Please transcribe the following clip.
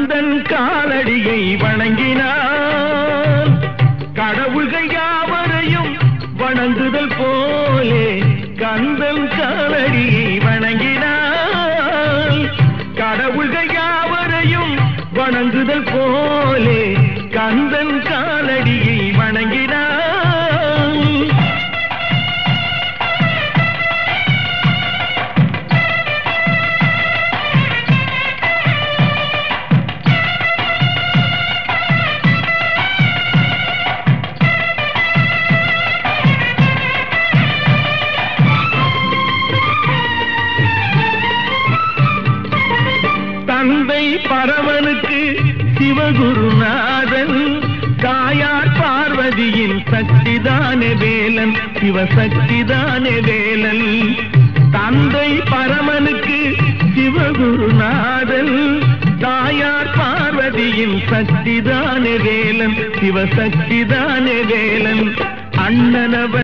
கந்தன் காலடியை வணங்கினான் கடவுள்கள் யாவரையும் வணங்குதல் போலே கந்தன் காலடியை வணங்கினான் கடவுள்கள் யாவரையும் வணங்குதல் போலே கந்தன் காலடியை வணங்கினான் தந்தை பரவனுக்கு சிவகுருநாதன் தாயார் பார்வதியின் சக்திதானே வேலன் சிவசக்திதானே வேலன் தந்தை பரமனுக்கு சிவகுருநாதன் தாயார் பார்வதியின் சக்திதானே வேலன் சிவசக்திதானே வேலன் அண்ணனவன்